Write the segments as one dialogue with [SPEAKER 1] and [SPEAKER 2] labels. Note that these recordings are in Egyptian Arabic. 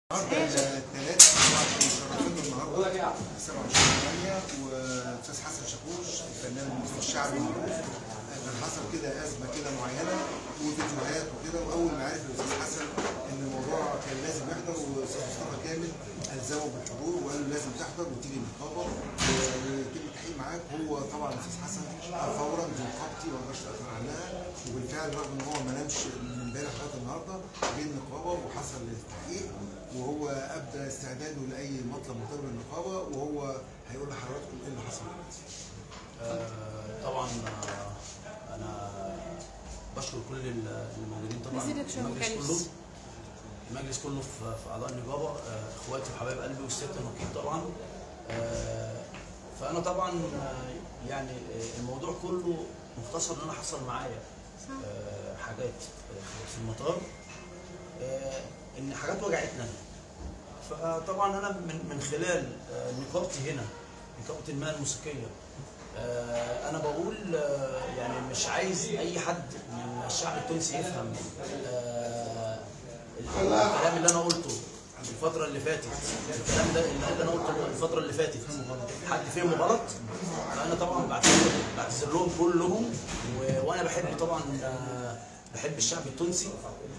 [SPEAKER 1] النهارده الثلاث طبعا شرفنا النهارده 27 8 والاستاذ حسن شاكوش الفنان المصري الشعبي المعروف كان حصل كده ازمه كده معينه وفيديوهات وكده واول ما عرف الاستاذ حسن ان الموضوع كان لازم يحضر والاستاذ مصطفى كامل الزمه بالحضور وقال له لازم تحضر وتيجي النقابه ويتم التحقيق معاك هو طبعا الاستاذ حسن فورا دي نقابتي ما اقدرش اتاخر عنها وبالفعل رغم ان هو ما نامش من امبارح لغايه النهارده جه النقابه وحصل التحقيق وهو ابدى استعداده لاي مطلب مرتبط بالنقابه وهو هيقول لحضراتكم ايه اللي حصل
[SPEAKER 2] آه، طبعا آه، انا بشكر كل ال- الموجودين طبعا
[SPEAKER 3] نزيدك شوية
[SPEAKER 2] المجلس
[SPEAKER 3] مكالمس.
[SPEAKER 2] كله المجلس كله في في اعضاء النقابه آه، اخواتي وحبايب قلبي والست النقيب طبعا آه، فانا طبعا آه، يعني آه، الموضوع كله مختصر ان انا حصل معايا آه، حاجات آه، في المطار آه، ان حاجات وجعتنا أنا. فطبعا انا من من خلال آه، نقابتي هنا نقابه المهن الموسيقيه آه، انا بقول آه، يعني مش عايز اي حد من الشعب التونسي يفهم آه، الكلام اللي انا قلته الفترة اللي فاتت الكلام ده اللي انا قلته الفترة اللي فاتت حد فيهم غلط فانا طبعا بعتذر بعتذر لهم كلهم و- وانا بحب طبعا آه، بحب الشعب التونسي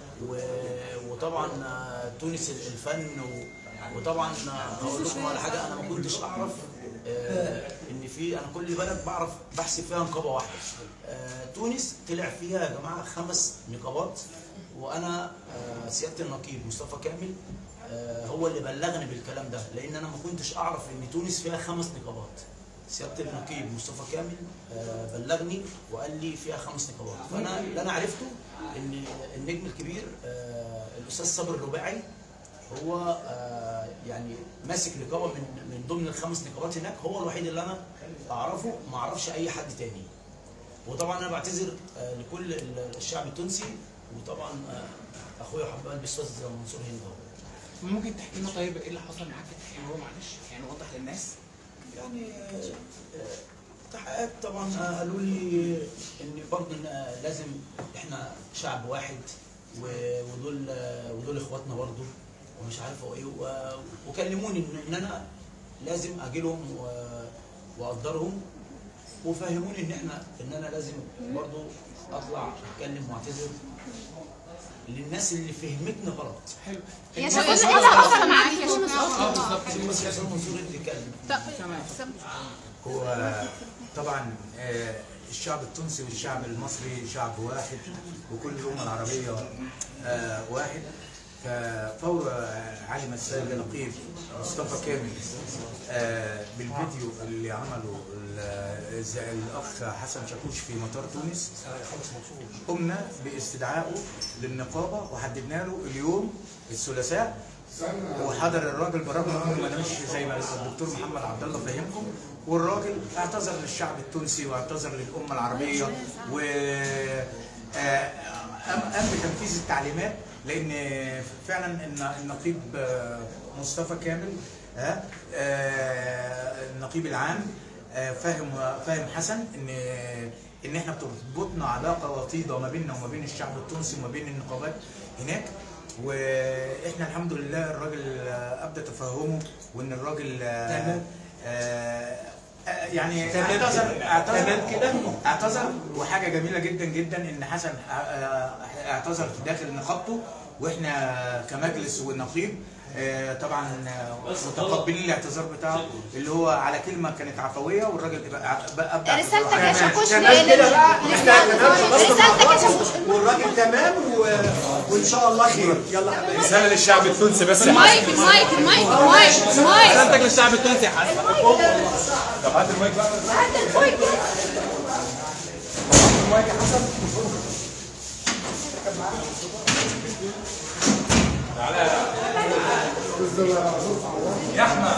[SPEAKER 2] و- وطبعا آه، تونس الفن و- وطبعا آه، هقول لكم على حاجه انا ما كنتش اعرف آه، ان في انا كل بلد بعرف بحسب فيها نقابه واحده آه، تونس طلع فيها يا جماعه خمس نقابات وانا آه، سياده النقيب مصطفى كامل آه، هو اللي بلغني بالكلام ده لان انا ما كنتش اعرف ان تونس فيها خمس نقابات سياده النقيب مصطفى كامل آه، بلغني وقال لي فيها خمس نقابات فانا اللي انا عرفته ان النجم الكبير آه، الاستاذ صابر الرباعي هو آه، يعني ماسك نقابه من من ضمن الخمس نقابات هناك هو الوحيد اللي انا اعرفه ما اعرفش اي حد تاني وطبعا انا بعتذر آه، لكل ال- الشعب التونسي وطبعا آه، اخويا وحبيب قلبي الاستاذ منصور هند هو.
[SPEAKER 4] ممكن تحكي لنا طيب ايه اللي حصل معاك في التحقيق هو معلش يعني وضح للناس
[SPEAKER 2] يعني آه، آه، تحقيقات طبعا آه، قالوا لي ان برضه إن، آه، لازم احنا شعب واحد و- ودول آه، ودول اخواتنا برضه ومش عارف هو ايه و- وكلموني ان إن انا لازم اجي لهم و- واقدرهم وفهموني ان احنا ان انا لازم برضه اطلع اتكلم واعتذر للناس اللي فهمتني غلط
[SPEAKER 4] حلو
[SPEAKER 3] يا شباب ايه اللي حصل معاك يا شباب
[SPEAKER 4] اه بالظبط
[SPEAKER 2] بس يا استاذ منصور انت اتكلم
[SPEAKER 4] تمام
[SPEAKER 5] هو طبعا آه، الشعب التونسي والشعب المصري شعب واحد وكل الأمة العربية آه، واحد ففور آه، علم السيد النقيب مصطفى كامل آه، بالفيديو اللي عمله ال- الز- الأخ حسن شاكوش في مطار تونس قمنا باستدعائه للنقابة وحددنا له اليوم الثلاثاء وحضر الراجل بالرغم من انه ما نامش زي ما الدكتور محمد عبد الله فهمكم والراجل اعتذر للشعب التونسي واعتذر للامه العربيه و آه، قام قام بتنفيذ التعليمات لان فعلا الن- النقيب آه، مصطفى كامل ها آه، النقيب العام آه، فاهم فاهم حسن ان ان احنا بتربطنا علاقه وطيده ما بيننا وما بين الشعب التونسي وما بين النقابات هناك واحنا الحمد لله الراجل آه، ابدى تفهمه وان الراجل آه، آه، آه، يعني اعتذر اعتذر كده اعتذر وحاجه جميله جدا جدا ان حسن آه، آه، اعتذر في داخل نقابته واحنا كمجلس ونقيب آه، طبعا آه، متقبلين الاعتذار بتاعه اللي هو على كلمه كانت عفويه والراجل بقى- بقى ابدع
[SPEAKER 3] رسالتك يا
[SPEAKER 5] اعتذاره.
[SPEAKER 3] شاكوش
[SPEAKER 6] تمام كده بقى
[SPEAKER 3] رسالتك يا شاكوش
[SPEAKER 6] والراجل تمام و... وان شاء الله خير يلا حبايبي
[SPEAKER 7] رسالة للشعب التونسي بس يا حسن
[SPEAKER 3] المايك المايك المايك المايك المايك
[SPEAKER 4] رسالتك للشعب التونسي يا حسن
[SPEAKER 7] طب هات المايك بقى
[SPEAKER 3] هات المايك
[SPEAKER 7] يا احمد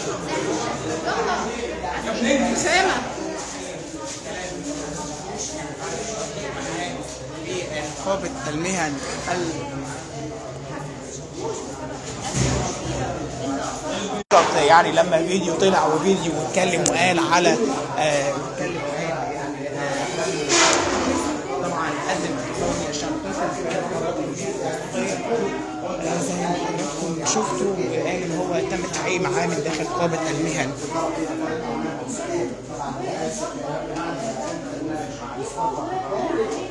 [SPEAKER 3] اسامه
[SPEAKER 4] نقابة المهن بالظبط يعني لما فيديو طلع وفيديو واتكلم وقال على آه، واتكلم وقال يعني آه، طبعا قدم الشعب التونسي زي ما حضراتكم شفتوا شفته وقال ان هو تم التحقيق معاه من داخل نقابه المهن